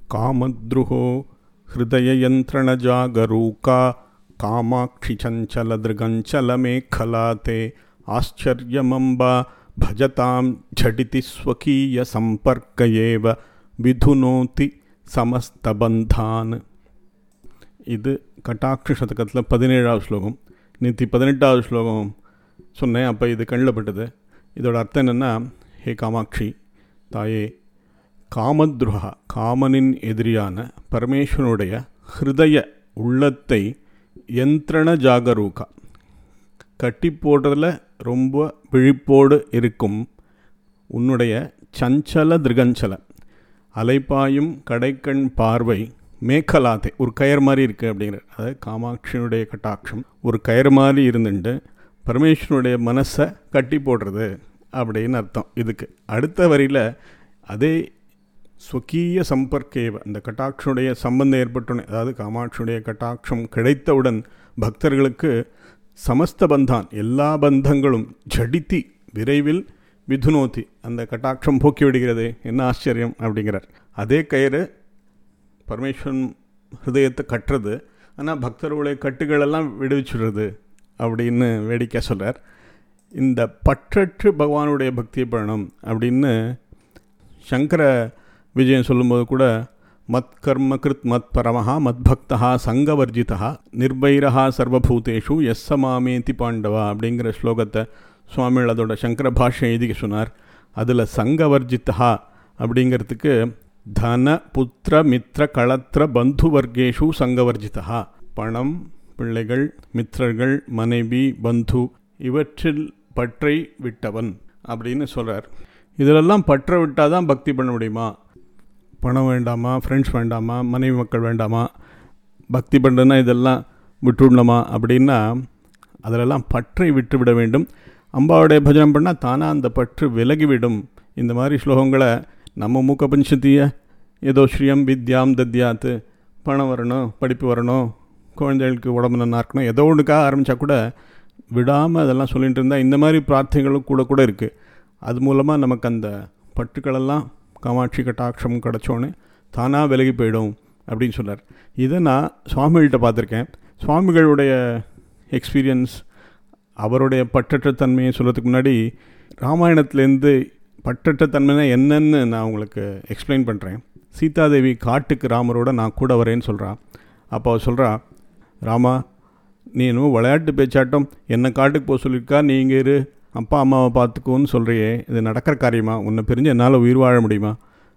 कामद्रुहो हृदययन्त्रणजागरूका कामाक्षि चञ्चलदृगञ्चलमेखला ते आश्चर्यमम्बा भजतां झटिति स्वकीयसम्पर्क एव விதுனோதி சமஸ்தபந்தான் இது கட்டாட்ச சதகத்தில் பதினேழாவது ஸ்லோகம் நேற்று பதினெட்டாவது ஸ்லோகம் சொன்னேன் அப்போ இது கண்ணில் பட்டது இதோட அர்த்தம் என்னென்னா ஹே காமாட்சி தாயே காமத்ருஹா காமனின் எதிரியான பரமேஸ்வரனுடைய ஹிருதய உள்ளத்தை யந்திரண ஜாகரூகா கட்டி போடுறதுல ரொம்ப விழிப்போடு இருக்கும் உன்னுடைய சஞ்சல திருகஞ்சல அலைப்பாயும் கடைக்கண் பார்வை மேக்கலாத்தை ஒரு கயர் மாதிரி இருக்குது அப்படிங்கிற அதாவது காமாட்சியினுடைய கட்டாட்சம் ஒரு கயர் மாதிரி இருந்துட்டு பரமேஸ்வரனுடைய மனசை கட்டி போடுறது அப்படின்னு அர்த்தம் இதுக்கு அடுத்த வரியில் அதே ஸ்வக்கீய சம்பர்க்கேவ அந்த கட்டாட்சனுடைய சம்பந்தம் ஏற்பட்டோன்னே அதாவது காமாட்சியுடைய கட்டாட்சம் கிடைத்தவுடன் பக்தர்களுக்கு சமஸ்த பந்தான் எல்லா பந்தங்களும் ஜடித்தி விரைவில் விதுனோத்தி அந்த கட்டாட்சம் போக்கி விடுகிறது என்ன ஆச்சரியம் அப்படிங்கிறார் அதே கயிறு பரமேஸ்வரன் ஹிருதயத்தை கட்டுறது ஆனால் பக்தர்களுடைய கட்டுகளெல்லாம் விடுவிச்சுடுறது அப்படின்னு வேடிக்கை சொல்கிறார் இந்த பற்றற்று பகவானுடைய பக்தியை பண்ணணும் அப்படின்னு சங்கர விஜயன் சொல்லும்போது கூட மத் கர்ம கிருத் மத் பரமஹா மத் பக்தா சங்கவர்ஜிதா நிர்பைரஹா சர்வபூதேஷு எஸ் மாமேதி பாண்டவா அப்படிங்கிற ஸ்லோகத்தை சுவாமிகள் அதோட சங்கர பாஷை எழுதிக்க சொன்னார் அதில் சங்கவர்ஜிதா அப்படிங்கிறதுக்கு தன புத்திர மித்திர களத்திர பந்து வர்க்கேஷு சங்கவர்ஜிதா பணம் பிள்ளைகள் மித்திரர்கள் மனைவி பந்து இவற்றில் பற்றை விட்டவன் அப்படின்னு சொல்கிறார் இதிலெல்லாம் பற்ற விட்டால் தான் பக்தி பண்ண முடியுமா பணம் வேண்டாமா ஃப்ரெண்ட்ஸ் வேண்டாமா மனைவி மக்கள் வேண்டாமா பக்தி பண்ணுறதுனா இதெல்லாம் விட்டுடணுமா அப்படின்னா அதிலெல்லாம் பற்றை விட்டு விட வேண்டும் அம்பாவுடைய பஜனம் பண்ணால் தானாக அந்த பற்று விலகிவிடும் இந்த மாதிரி ஸ்லோகங்களை நம்ம மூக்க பஞ்சத்திய ஏதோ ஸ்ரீயம் வித்யாம் தத்யாத்து பணம் வரணும் படிப்பு வரணும் குழந்தைகளுக்கு உடம்பு நல்லா இருக்கணும் ஏதோ ஒன்றுக்காக ஆரம்பித்தா கூட விடாமல் அதெல்லாம் சொல்லிகிட்டு இருந்தால் இந்த மாதிரி பிரார்த்தனைகளும் கூட கூட இருக்குது அது மூலமாக நமக்கு அந்த பற்றுக்களெல்லாம் காமாட்சி கட்டாட்சம் கிடச்சோன்னு தானாக விலகி போயிடும் அப்படின்னு சொன்னார் இதை நான் சுவாமிகள்கிட்ட பார்த்துருக்கேன் சுவாமிகளுடைய எக்ஸ்பீரியன்ஸ் அவருடைய பற்றற்ற தன்மையை சொல்கிறதுக்கு முன்னாடி ராமாயணத்துலேருந்து பற்றற்ற தன்மைனா என்னன்னு நான் உங்களுக்கு எக்ஸ்பிளைன் பண்ணுறேன் சீதாதேவி காட்டுக்கு ராமரோட நான் கூட வரேன்னு சொல்கிறான் அப்போ அவள் சொல்கிறா ராமா நீ இன்னும் விளையாட்டு பேச்சாட்டம் என்னை காட்டுக்கு போக சொல்லியிருக்கா நீங்கள் இரு அப்பா அம்மாவை பார்த்துக்கோன்னு சொல்கிறியே இது நடக்கிற காரியமா உன்னை பிரிஞ்சு என்னால் உயிர் வாழ முடியுமா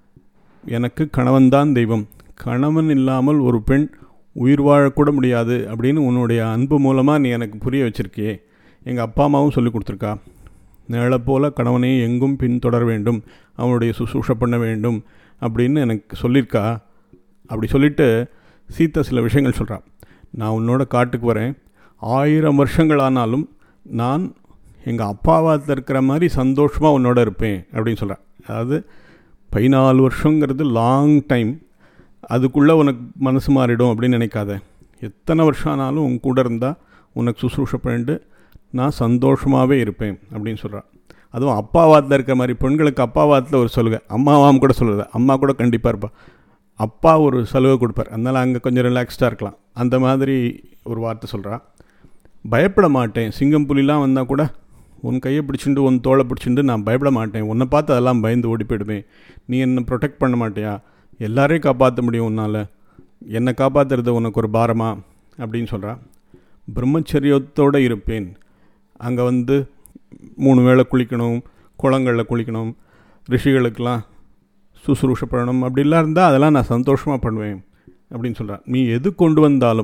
எனக்கு கணவன் தான் தெய்வம் கணவன் இல்லாமல் ஒரு பெண் உயிர் வாழக்கூட முடியாது அப்படின்னு உன்னுடைய அன்பு மூலமாக நீ எனக்கு புரிய வச்சுருக்கியே எங்கள் அப்பா அம்மாவும் சொல்லி கொடுத்துருக்கா நிழலை போல கணவனை எங்கும் பின்தொடர வேண்டும் அவனுடைய சுசூஷ பண்ண வேண்டும் அப்படின்னு எனக்கு சொல்லியிருக்கா அப்படி சொல்லிவிட்டு சீதா சில விஷயங்கள் சொல்கிறான் நான் உன்னோட காட்டுக்கு வரேன் ஆயிரம் வருஷங்கள் ஆனாலும் நான் எங்கள் அப்பாவாத்தில் இருக்கிற மாதிரி சந்தோஷமாக உன்னோட இருப்பேன் அப்படின்னு சொல்கிறேன் அதாவது பதினாலு வருஷங்கிறது லாங் டைம் அதுக்குள்ளே உனக்கு மனசு மாறிடும் அப்படின்னு நினைக்காத எத்தனை வருஷம் ஆனாலும் உன் கூட இருந்தால் உனக்கு சுசுரூஷ பண்ணிட்டு நான் சந்தோஷமாகவே இருப்பேன் அப்படின்னு சொல்கிறான் அதுவும் அப்பாவாத்தில் இருக்கிற மாதிரி பெண்களுக்கு அப்பாவாத்தில் ஒரு சொல்லுக அம்மாவாம் கூட சொல்லுது அம்மா கூட கண்டிப்பாக இருப்பா அப்பா ஒரு சலுகை கொடுப்பார் அதனால் அங்கே கொஞ்சம் ரிலாக்ஸ்டாக இருக்கலாம் அந்த மாதிரி ஒரு வார்த்தை சொல்கிறா பயப்பட மாட்டேன் சிங்கம் புலிலாம் வந்தால் கூட உன் கையை பிடிச்சிட்டு உன் தோலை பிடிச்சிட்டு நான் பயப்பட மாட்டேன் உன்னை பார்த்து அதெல்லாம் பயந்து ஓடி போயிடுவேன் நீ என்னை ப்ரொடெக்ட் பண்ண மாட்டியா எல்லாரையும் காப்பாற்ற முடியும் உன்னால் என்னை காப்பாற்றுறது உனக்கு ஒரு பாரமா அப்படின்னு சொல்கிறா பிரம்மச்சரியத்தோடு இருப்பேன் அங்கே வந்து மூணு வேளை குளிக்கணும் குளங்களில் குளிக்கணும் ரிஷிகளுக்கெல்லாம் சுசுரூஷ பண்ணணும் அப்படிலாம் இருந்தால் அதெல்லாம் நான் சந்தோஷமாக பண்ணுவேன் அப்படின்னு சொல்கிறான் நீ எது கொண்டு வந்தாலும்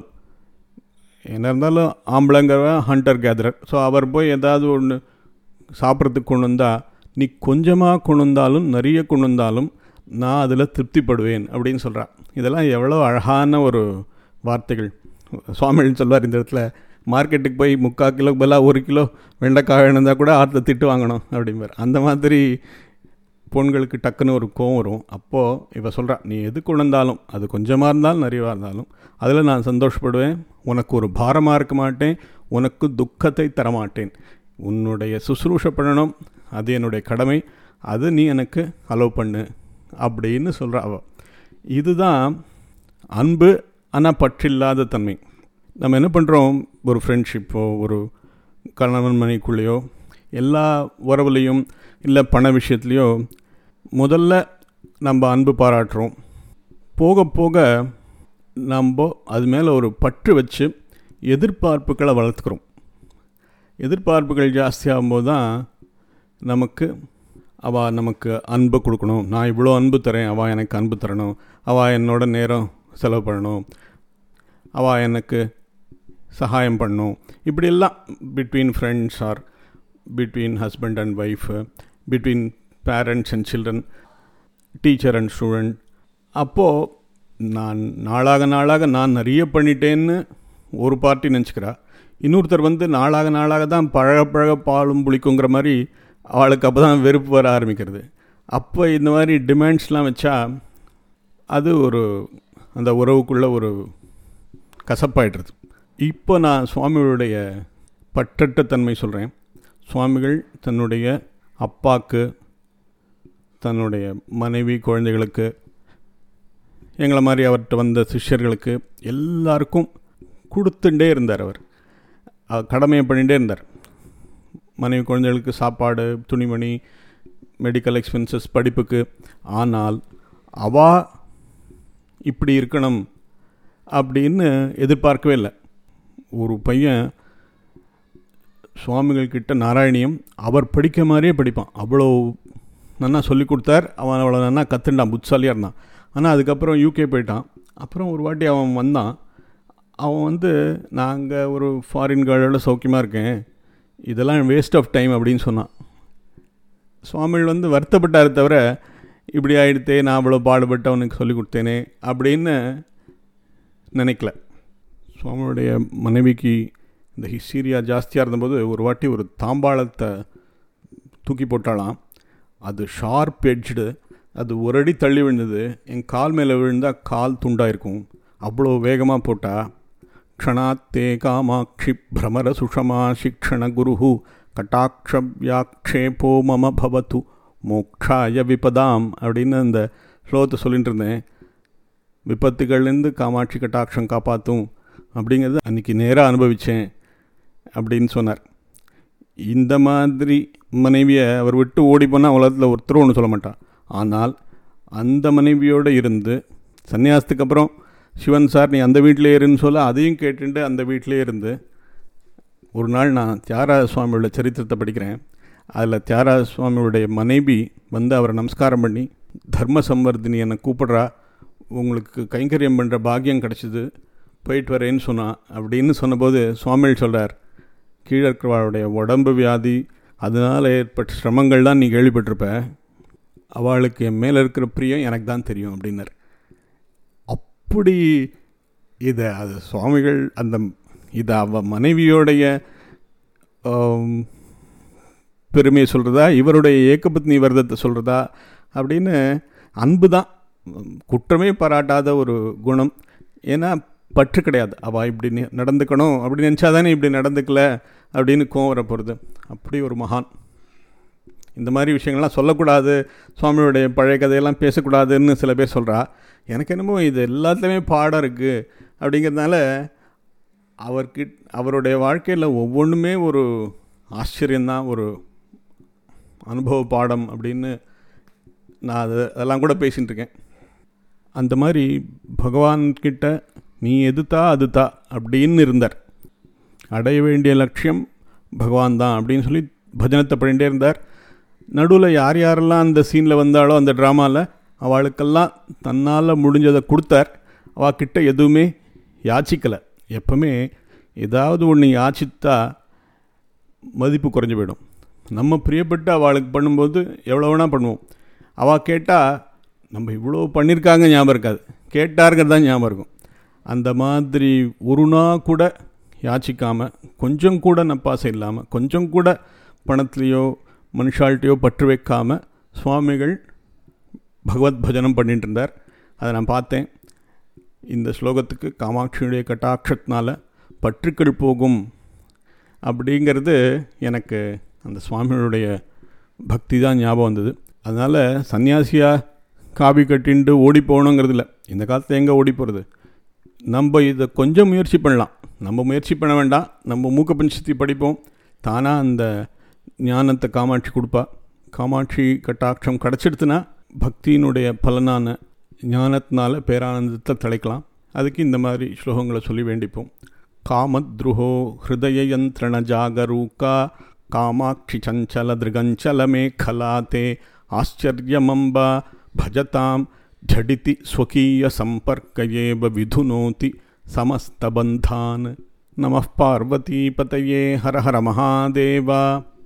என்ன இருந்தாலும் ஆம்பளைங்கிறவன் ஹண்டர் கேதரர் ஸோ அவர் போய் ஏதாவது ஒன்று சாப்பிட்றதுக்கு கொண்டு வந்தால் நீ கொஞ்சமாக கொண்டு வந்தாலும் நிறைய கொண்டு வந்தாலும் நான் அதில் திருப்திப்படுவேன் அப்படின்னு சொல்கிறான் இதெல்லாம் எவ்வளோ அழகான ஒரு வார்த்தைகள் சுவாமிகள் சொல்வார் இந்த இடத்துல மார்க்கெட்டுக்கு போய் முக்கால் கிலோ பதிலாக ஒரு கிலோ வெண்டைக்காய் வேணுந்தால் கூட ஆற்றுல திட்டு வாங்கணும் அப்படிம்பார் அந்த மாதிரி பொண்களுக்கு டக்குன்னு ஒரு கோவம் வரும் அப்போது இவ சொல்கிறா நீ எது கொண்டு வந்தாலும் அது கொஞ்சமாக இருந்தாலும் நிறையவாக இருந்தாலும் அதில் நான் சந்தோஷப்படுவேன் உனக்கு ஒரு பாரமாக இருக்க மாட்டேன் உனக்கு துக்கத்தை தரமாட்டேன் உன்னுடைய சுசுரூஷ பண்ணணும் அது என்னுடைய கடமை அது நீ எனக்கு அலோவ் பண்ணு அப்படின்னு சொல்கிறா அவள் இதுதான் அன்பு ஆனால் பற்றில்லாத தன்மை நம்ம என்ன பண்ணுறோம் ஒரு ஃப்ரெண்ட்ஷிப்போ ஒரு கணவன் மனைக்குள்ளேயோ எல்லா உறவுலையும் இல்லை பண விஷயத்துலையோ முதல்ல நம்ம அன்பு பாராட்டுறோம் போக போக நம்ம அது மேலே ஒரு பற்று வச்சு எதிர்பார்ப்புகளை வளர்த்துக்கிறோம் எதிர்பார்ப்புகள் ஜாஸ்தியாகும்போது தான் நமக்கு அவள் நமக்கு அன்பு கொடுக்கணும் நான் இவ்வளோ அன்பு தரேன் அவள் எனக்கு அன்பு தரணும் அவள் என்னோட நேரம் செலவு பண்ணணும் அவள் எனக்கு சகாயம் பண்ணணும் இப்படியெல்லாம் between friends or between husband and wife between parents and children teacher and student அப்போது நான் நாளாக நாளாக நான் நிறைய பண்ணிட்டேன்னு ஒரு பார்ட்டி நினச்சிக்கிறா இன்னொருத்தர் வந்து நாளாக நாளாக தான் பழக பழக பாலும் புளிக்குங்கிற மாதிரி அவளுக்கு அப்போ தான் வெறுப்பு வர ஆரம்பிக்கிறது அப்போ இந்த மாதிரி டிமாண்ட்ஸ்லாம் வச்சா அது ஒரு அந்த உறவுக்குள்ளே ஒரு கசப்பாயிடுறது இப்போ நான் சுவாமிகளுடைய பற்றற்ற தன்மை சொல்கிறேன் சுவாமிகள் தன்னுடைய அப்பாக்கு தன்னுடைய மனைவி குழந்தைகளுக்கு எங்களை மாதிரி அவர்கிட்ட வந்த சிஷ்யர்களுக்கு எல்லாருக்கும் கொடுத்துட்டே இருந்தார் அவர் கடமையை பண்ணிகிட்டே இருந்தார் மனைவி குழந்தைகளுக்கு சாப்பாடு துணிமணி மெடிக்கல் எக்ஸ்பென்சஸ் படிப்புக்கு ஆனால் அவா இப்படி இருக்கணும் அப்படின்னு எதிர்பார்க்கவே இல்லை ஒரு பையன் சுவாமிகள் கிட்ட நாராயணியம் அவர் படிக்க மாதிரியே படிப்பான் அவ்வளோ நன்னா சொல்லி கொடுத்தார் அவன் அவ்வளோ நன்னா கற்றுண்டான் புட்சாலியாக இருந்தான் ஆனால் அதுக்கப்புறம் யூகே போயிட்டான் அப்புறம் ஒரு வாட்டி அவன் வந்தான் அவன் வந்து நாங்கள் ஒரு ஃபாரின் கேர்ளோட சௌக்கியமாக இருக்கேன் இதெல்லாம் வேஸ்ட் ஆஃப் டைம் அப்படின்னு சொன்னான் சுவாமிகள் வந்து வருத்தப்பட்டார் தவிர இப்படி ஆகிடுத்தே நான் அவ்வளோ பாடுபட்டு அவனுக்கு சொல்லி கொடுத்தேனே அப்படின்னு நினைக்கல சுவாமியுடைய மனைவிக்கு இந்த ஹிஸ்டீரியா ஜாஸ்தியாக இருந்தபோது ஒரு வாட்டி ஒரு தாம்பாளத்தை தூக்கி போட்டாலாம் அது ஷார்ப் எட்ஜ்டு அது ஒரு அடி தள்ளி விழுந்தது என் கால் மேலே விழுந்தால் கால் துண்டாயிருக்கும் அவ்வளோ வேகமாக போட்டால் க்ஷணாத்தே காமாட்சி பிரமர சுஷமா சிக்ஷண குரு கட்டாட்ச வியாக்ஷேபோ மம பவத்து மோக்ஷாய விபதாம் அப்படின்னு அந்த ஸ்லோகத்தை சொல்லிட்டு இருந்தேன் விபத்துகள்லேருந்து காமாட்சி கட்டாட்சம் காப்பாற்றும் அப்படிங்கிறது அன்றைக்கி நேராக அனுபவித்தேன் அப்படின்னு சொன்னார் இந்த மாதிரி மனைவியை அவர் விட்டு ஓடி போனால் உலகத்தில் ஒருத்தரும் ஒன்று சொல்ல மாட்டான் ஆனால் அந்த மனைவியோடு இருந்து சன்னியாசத்துக்கு அப்புறம் சிவன் சார் நீ அந்த வீட்டிலே இருன்னு சொல்ல அதையும் கேட்டுட்டு அந்த வீட்டிலே இருந்து ஒரு நாள் நான் தியாகராஜ சுவாமியோட சரித்திரத்தை படிக்கிறேன் அதில் தியாகராஜ சுவாமியோடைய மனைவி வந்து அவரை நமஸ்காரம் பண்ணி தர்ம சம்வர்தினி என்னை கூப்பிட்றா உங்களுக்கு கைங்கரியம் பண்ணுற பாக்கியம் கிடச்சிது போயிட்டு வரேன்னு சொன்னான் அப்படின்னு சொன்னபோது சுவாமிகள் சொல்கிறார் கீழே இருக்கிறவாளுடைய உடம்பு வியாதி அதனால் ஏற்பட்ட சிரமங்கள் தான் நீ கேள்விப்பட்டிருப்ப அவளுக்கு என் மேலே இருக்கிற பிரியம் எனக்கு தான் தெரியும் அப்படின்னார் அப்படி இதை அது சுவாமிகள் அந்த இது அவ மனைவியோடைய பெருமையை சொல்கிறதா இவருடைய ஏக்கபத்னி விரதத்தை சொல்கிறதா அப்படின்னு அன்பு தான் குற்றமே பாராட்டாத ஒரு குணம் ஏன்னா பற்று கிடையாது அவள் இப்படி நடந்துக்கணும் அப்படி நினச்சா தானே இப்படி நடந்துக்கல அப்படின்னு கோவம் வர போகிறது அப்படி ஒரு மகான் இந்த மாதிரி விஷயங்கள்லாம் சொல்லக்கூடாது சுவாமியோடைய பழைய கதையெல்லாம் பேசக்கூடாதுன்னு சில பேர் சொல்கிறா எனக்கு என்னமோ இது எல்லாத்துலேயுமே பாடம் இருக்குது அப்படிங்கிறதுனால அவர்கிட்ட அவருடைய வாழ்க்கையில் ஒவ்வொன்றுமே ஒரு ஆச்சரியந்தான் ஒரு அனுபவ பாடம் அப்படின்னு நான் அது அதெல்லாம் கூட பேசிகிட்டு இருக்கேன் அந்த மாதிரி பகவான்கிட்ட நீ எதுத்தா அதுதா அப்படின்னு இருந்தார் அடைய வேண்டிய லட்சியம் பகவான் தான் அப்படின்னு சொல்லி பஜனத்தை பண்ணிகிட்டே இருந்தார் நடுவில் யார் யாரெல்லாம் அந்த சீனில் வந்தாலோ அந்த ட்ராமாவில் அவளுக்கெல்லாம் தன்னால் முடிஞ்சதை கொடுத்தார் அவகிட்ட எதுவுமே யாச்சிக்கலை எப்பவுமே ஏதாவது ஒன்று யாச்சித்தா மதிப்பு குறைஞ்சி போயிடும் நம்ம பிரியப்பட்டு அவளுக்கு பண்ணும்போது எவ்வளோ வேணால் பண்ணுவோம் அவள் கேட்டால் நம்ம இவ்வளோ பண்ணியிருக்காங்க ஞாபகம் இருக்காது கேட்டாருங்கிறது தான் ஞாபகம் இருக்கும் அந்த மாதிரி ஒரு நாள் கூட யாச்சிக்காமல் கொஞ்சம் கூட நப்பாசை இல்லாமல் கொஞ்சம் கூட பணத்துலேயோ மனுஷால்கிட்டையோ பற்று வைக்காமல் சுவாமிகள் பகவத் பஜனம் பண்ணிட்டு இருந்தார் அதை நான் பார்த்தேன் இந்த ஸ்லோகத்துக்கு காமாட்சியுடைய கட்டாட்சத்தினால பற்றுக்கள் போகும் அப்படிங்கிறது எனக்கு அந்த சுவாமிகளுடைய பக்தி தான் ஞாபகம் வந்தது அதனால் சன்னியாசியாக காவி கட்டிண்டு ஓடி போகணுங்கிறது இல்லை இந்த காலத்தில் எங்கே ஓடி போகிறது நம்ம இதை கொஞ்சம் முயற்சி பண்ணலாம் நம்ம முயற்சி பண்ண வேண்டாம் நம்ம மூக்க பஞ்சத்தி படிப்போம் தானாக அந்த ஞானத்தை காமாட்சி கொடுப்பா காமாட்சி கட்டாட்சம் கிடச்சிடுத்துனா பக்தியினுடைய பலனான ஞானத்தினால பேரானந்தத்தை தலைக்கலாம் அதுக்கு இந்த மாதிரி ஸ்லோகங்களை சொல்லி வேண்டிப்போம் காமத்ருஹோ ஹிருதயயந்திரண ஜாகரூகா காமாட்சி சஞ்சல திருகஞ்சல மேखला ते आश्चर्यमम्ब भजतां झटिति स्वकीयसम्पर्क एव विधुनोति समस्तबन्धान् नमः पार्वतीपतये हर हर महादेव